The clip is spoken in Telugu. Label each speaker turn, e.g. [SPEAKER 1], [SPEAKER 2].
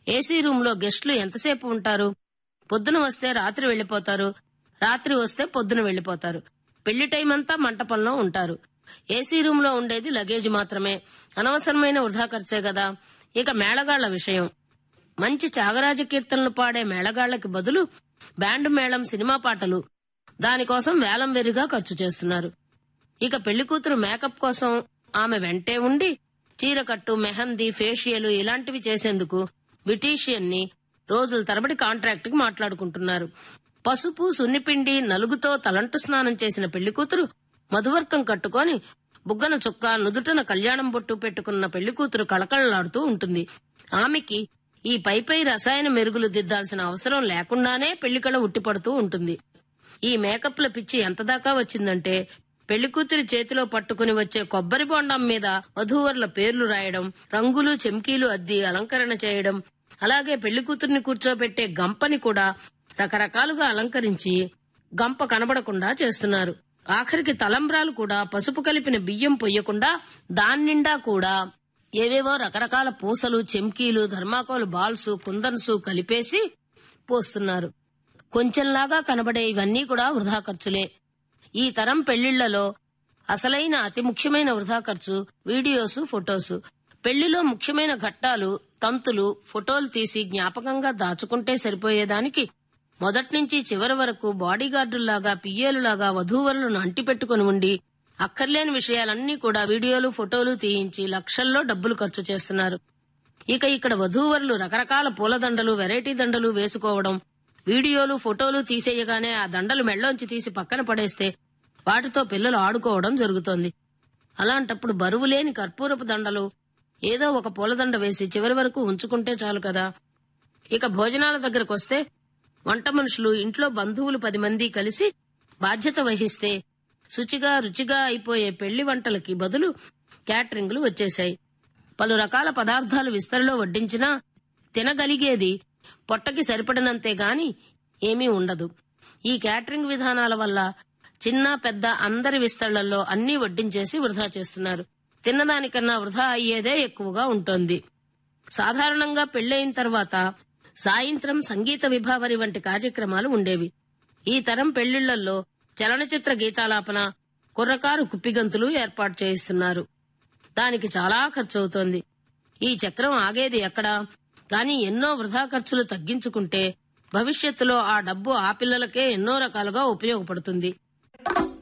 [SPEAKER 1] ఏసీ రూమ్ లో గెస్టులు ఎంతసేపు ఉంటారు పొద్దున వస్తే రాత్రి వెళ్లిపోతారు రాత్రి వస్తే పొద్దున వెళ్లిపోతారు పెళ్లి టైం అంతా మంటపంలో ఉంటారు ఏసీ రూమ్ లో ఉండేది లగేజ్ మాత్రమే అనవసరమైన వృధా ఖర్చే కదా ఇక మేళగాళ్ల విషయం మంచి త్యాగరాజ కీర్తనలు పాడే మేళగాళ్లకి బదులు బ్యాండ్ మేళం సినిమా పాటలు దానికోసం వేలం వెరిగా ఖర్చు చేస్తున్నారు ఇక పెళ్లి కూతురు మేకప్ కోసం ఆమె వెంటే ఉండి చీరకట్టు మెహందీ ఫేషియల్ ఇలాంటివి చేసేందుకు బ్యూటీషియన్ ని రోజుల తరబడి కాంట్రాక్ట్ కి మాట్లాడుకుంటున్నారు పసుపు సున్నిపిండి నలుగుతో తలంటు స్నానం చేసిన పెళ్లి కూతురు మధువర్కం కట్టుకొని బుగ్గన చుక్క నుదుటన కళ్యాణం బొట్టు పెట్టుకున్న పెళ్లి కూతురు కళకళలాడుతూ ఉంటుంది ఆమెకి ఈ పై పై రసాయన మెరుగులు దిద్దాల్సిన అవసరం లేకుండానే పెళ్లికళ ఉట్టిపడుతూ ఉంటుంది ఈ మేకప్ల పిచ్చి ఎంత దాకా వచ్చిందంటే పెళ్లి కూతురి చేతిలో పట్టుకుని వచ్చే కొబ్బరి బొండం మీద వధూవరుల పేర్లు రాయడం రంగులు చెమ్కీలు అద్ది అలంకరణ చేయడం అలాగే పెళ్లి కూతుర్ని కూర్చోబెట్టే గంపని కూడా రకరకాలుగా అలంకరించి గంప కనబడకుండా చేస్తున్నారు ఆఖరికి తలంబ్రాలు కూడా పసుపు కలిపిన బియ్యం పొయ్యకుండా దాన్నిండా కూడా ఏవేవో రకరకాల పూసలు చెమ్కీలు ధర్మాకోలు బాల్స్ కుందన్సు కలిపేసి పోస్తున్నారు కొంచెంలాగా కనబడే ఇవన్నీ కూడా వృధా ఖర్చులే ఈ తరం పెళ్లిళ్లలో అసలైన అతి ముఖ్యమైన వృధా ఖర్చు వీడియోస్ ఫొటోస్ పెళ్లిలో ముఖ్యమైన ఘట్టాలు తంతులు ఫోటోలు తీసి జ్ఞాపకంగా దాచుకుంటే సరిపోయేదానికి మొదట్నుంచి చివరి వరకు బాడీగార్డుల్లాగా పియ్యేలులాగా వధూవరులను అంటిపెట్టుకుని ఉండి అక్కర్లేని విషయాలన్నీ కూడా వీడియోలు ఫోటోలు తీయించి లక్షల్లో డబ్బులు ఖర్చు చేస్తున్నారు ఇక ఇక్కడ వధూవరులు రకరకాల పూలదండలు వెరైటీ దండలు వేసుకోవడం వీడియోలు ఫోటోలు తీసేయగానే ఆ దండలు మెళ్ళలోంచి తీసి పక్కన పడేస్తే వాటితో పిల్లలు ఆడుకోవడం జరుగుతోంది అలాంటప్పుడు బరువు లేని కర్పూరపు దండలు ఏదో ఒక పూలదండ వేసి చివరి వరకు ఉంచుకుంటే చాలు కదా ఇక భోజనాల దగ్గరకొస్తే వంట మనుషులు ఇంట్లో బంధువులు పది మంది కలిసి బాధ్యత వహిస్తే శుచిగా రుచిగా అయిపోయే పెళ్లి వంటలకి బదులు క్యాటరింగ్లు వచ్చేశాయి పలు రకాల పదార్థాలు విస్తరలో వడ్డించినా తినగలిగేది పొట్టకి సరిపడినంతే గాని ఏమీ ఉండదు ఈ క్యాటరింగ్ విధానాల వల్ల చిన్న పెద్ద అందరి విస్తళ్లలో అన్నీ వడ్డించేసి వృధా చేస్తున్నారు తిన్నదానికన్నా వృధా అయ్యేదే ఎక్కువగా ఉంటుంది సాధారణంగా పెళ్లయిన తర్వాత సాయంత్రం సంగీత విభావరి వంటి కార్యక్రమాలు ఉండేవి ఈ తరం పెళ్లిళ్లలో చలనచిత్ర గీతాలాపన కుర్రకారు కుప్పిగంతులు ఏర్పాటు చేయిస్తున్నారు దానికి చాలా ఖర్చవుతోంది ఈ చక్రం ఆగేది ఎక్కడా కానీ ఎన్నో వృధా ఖర్చులు తగ్గించుకుంటే భవిష్యత్తులో ఆ డబ్బు ఆ పిల్లలకే ఎన్నో రకాలుగా ఉపయోగపడుతుంది